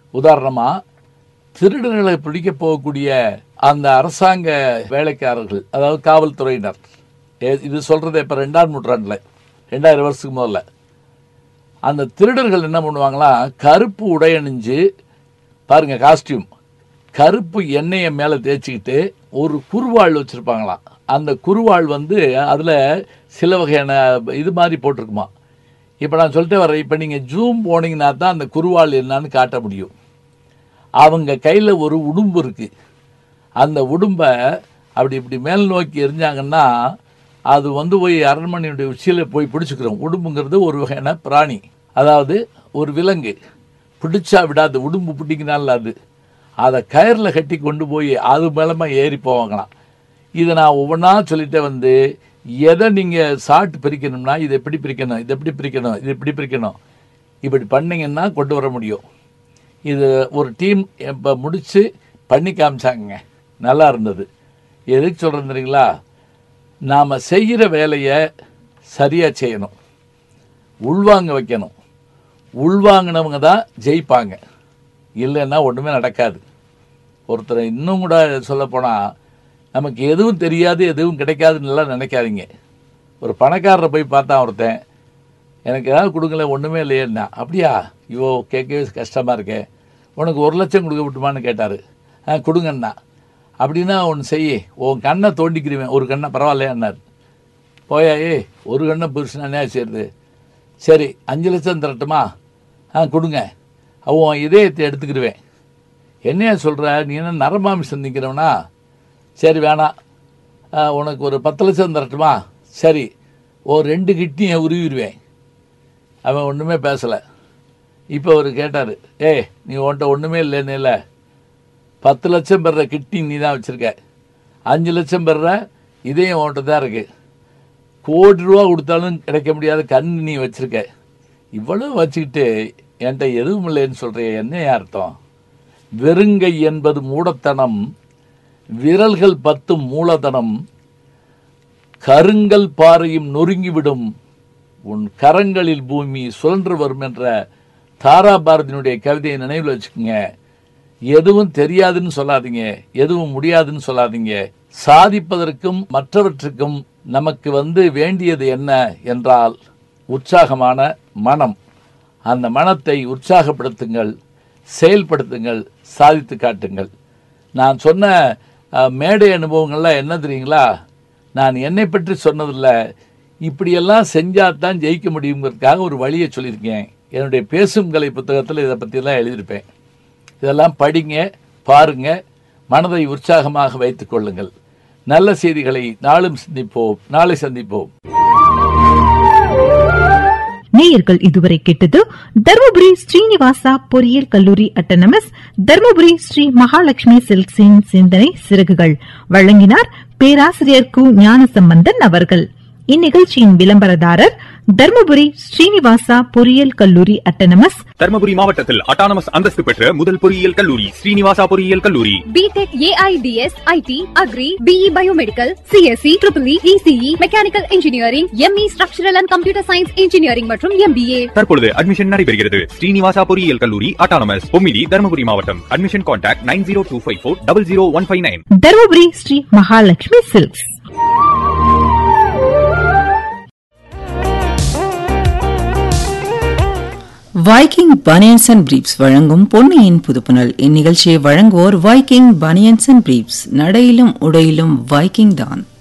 உதாரணமா திருடர்களை பிடிக்க போகக்கூடிய அந்த அரசாங்க வேலைக்காரர்கள் அதாவது காவல்துறையினர் ஏ- இது சொல்றது இப்ப ரெண்டாம் நூற்றாண்டுல ரெண்டாயிரம் வருஷத்துக்கு முதல்ல அந்த திருடர்கள் என்ன பண்ணுவாங்களா கருப்பு உடை அணிஞ்சு பாருங்க காஸ்டியூம் கருப்பு எண்ணெயை மேலே தேய்ச்சிக்கிட்டு ஒரு குருவாள் வச்சுருப்பாங்களாம் அந்த குருவாள் வந்து அதில் சில வகையான இது மாதிரி போட்டிருக்குமா இப்போ நான் சொல்லிட்டே வரேன் இப்போ நீங்கள் ஜூம் போனீங்கன்னா தான் அந்த குருவாள் என்னன்னு காட்ட முடியும் அவங்க கையில் ஒரு உடும்பு இருக்குது அந்த உடும்பை அப்படி இப்படி மேல் நோக்கி எரிஞ்சாங்கன்னா அது வந்து போய் அரண்மனையுடைய உச்சியில் போய் பிடிச்சிக்கிறோம் உடும்புங்கிறது ஒரு வகையான பிராணி அதாவது ஒரு விலங்கு பிடிச்சா விடாது உடும்பு பிடிக்கினால அது அதை கயரில் கட்டி கொண்டு போய் அது மேலமா ஏறி போவாங்களாம் இதை நான் ஒவ்வொன்றா சொல்லிட்டே வந்து எதை நீங்கள் சாட்டு பிரிக்கணும்னா இதை எப்படி பிரிக்கணும் இதை எப்படி பிரிக்கணும் இது எப்படி பிரிக்கணும் இப்படி பண்ணீங்கன்னா கொண்டு வர முடியும் இது ஒரு டீம் இப்போ முடித்து பண்ணி காமிச்சாங்க நல்லா இருந்தது எதுக்கு சொல்கிறேன் தெரியுங்களா நாம் செய்கிற வேலையை சரியாக செய்யணும் உள்வாங்க வைக்கணும் உள்வாங்கினவங்க தான் ஜெயிப்பாங்க இல்லைன்னா ஒன்றுமே நடக்காது ஒருத்தரை இன்னும் கூட சொல்லப்போனால் நமக்கு எதுவும் தெரியாது எதுவும் கிடைக்காதுன்னு எல்லாம் நினைக்காதீங்க ஒரு பணக்காரரை போய் பார்த்தான் ஒருத்தன் எனக்கு ஏதாவது கொடுங்களேன் ஒன்றுமே இல்லையேன்னா அப்படியா ஐயோ கேட்கவே கஷ்டமாக இருக்கே உனக்கு ஒரு லட்சம் கொடுக்க விட்டுமான்னு கேட்டார் ஆ கொடுங்கண்ணா அப்படின்னா ஒன்று செய் உன் கண்ணை தோண்டிக்கிருவேன் ஒரு கண்ணை பரவாயில்லையான்னார் போயா ஏய் ஒரு கண்ணை புருஷனா என்ன செய்யுது சரி அஞ்சு லட்சம் தரட்டுமா ஆ கொடுங்க அவன் இதயத்தை எடுத்துக்கிடுவேன் என்னையா சொல்கிற நீ என்ன நரமாமிசம் நிற்கிறவனா சரி வேணாம் ஆ, உனக்கு ஒரு பத்து லட்சம் தரட்டுமா சரி ஒரு ரெண்டு கிட்னியை உருவிடுவேன் அவன் ஒன்றுமே பேசலை இப்போ அவர் கேட்டார் ஏய் நீ உன்கிட்ட ஒன்றுமே இல்லைன்னு இல்லை பத்து லட்சம் பெற கிட்னி நீ தான் வச்சுருக்க அஞ்சு லட்சம் பெற இதையும் உன்கிட்ட தான் இருக்குது கோடி ரூபா கொடுத்தாலும் கிடைக்க முடியாத கண் நீ வச்சிருக்க இவ்வளவு வச்சுக்கிட்டு என்கிட்ட எதுவும் இல்லைன்னு சொல்றிய என்ன அர்த்தம் வெறுங்கை என்பது மூடத்தனம் விரல்கள் பத்தும் மூலதனம் கருங்கல் பாறையும் நொறுங்கிவிடும் உன் கரங்களில் பூமி சுழன்று வரும் என்ற தாரா பாரதியினுடைய கவிதையை நினைவில் வச்சுக்கோங்க எதுவும் தெரியாதுன்னு சொல்லாதீங்க எதுவும் முடியாதுன்னு சொல்லாதீங்க சாதிப்பதற்கும் மற்றவற்றுக்கும் நமக்கு வந்து வேண்டியது என்ன என்றால் உற்சாகமான மனம் அந்த மனத்தை உற்சாகப்படுத்துங்கள் செயல்படுத்துங்கள் சாதித்து காட்டுங்கள் நான் சொன்ன அஹ், மேடை அனுபவங்கள்லாம் என்ன தெரியுங்களா நான் என்னை பற்றி சொன்னதில்ல இப்படியெல்லாம் செஞ்சால் தான் ஜெயிக்க முடியுங்கிறதுக்காக ஒரு வழியை சொல்லியிருக்கேன் என்னுடைய பேசும் கலை புத்தகத்தில் இதை பற்றியெல்லாம் எழுதியிருப்பேன் இதெல்லாம் படிங்க பாருங்க மனதை உற்சாகமாக வைத்துக் கொள்ளுங்கள் நல்ல செய்திகளை நாளும் சிந்திப்போம் நாளை சந்திப்போம் நேயர்கள் இதுவரை கேட்டது தருமபுரி ஸ்ரீனிவாசா பொறியியல் கல்லூரி அட்டனமஸ் தருமபுரி ஸ்ரீ மகாலட்சுமி சில்க்ஸின் சிந்தனை சிறகுகள் வழங்கினார் பேராசிரியர் கு ஞானசம்பந்தன் அவர்கள் இந்நிகழ்ச்சியின் விளம்பரதாரர் தருமபுரி ஸ்ரீனிவாசா பொறியியல் கல்லூரி அட்டனமஸ் தர்மபுரி மாவட்டத்தில் அட்டானமஸ் அந்தஸ்து பெற்ற முதல் பொறியியல் கல்லூரி ஸ்ரீனிவாசா பொறியியல் கல்லூரி BTech AIDS IT agri BE biomedical CSE triple ECE mechanical engineering ME structural and computer science engineering மற்றும் எம்பிஏ தற்பொழுது அட்மிஷன் நடைபெறுகிறது ஸ்ரீனிவாசா பொறியியல் கல்லூரி அட்டானமஸ் பொம்மிடி தர்மபுரி மாவட்டம் admission contact nine zero two five four double zero one five nine Dharmapuri Sri Mahalakshmi silks Viking banians and briefs வழங்கும் பொன்னியின் புதுப்புணல் இந்நிகழ்ச்சியை வழங்குவோர் வைக்கிங் பனியன்ஸ் அண்ட் பிரீப்ஸ் நடையிலும் உடையிலும் வைக்கிங் தான்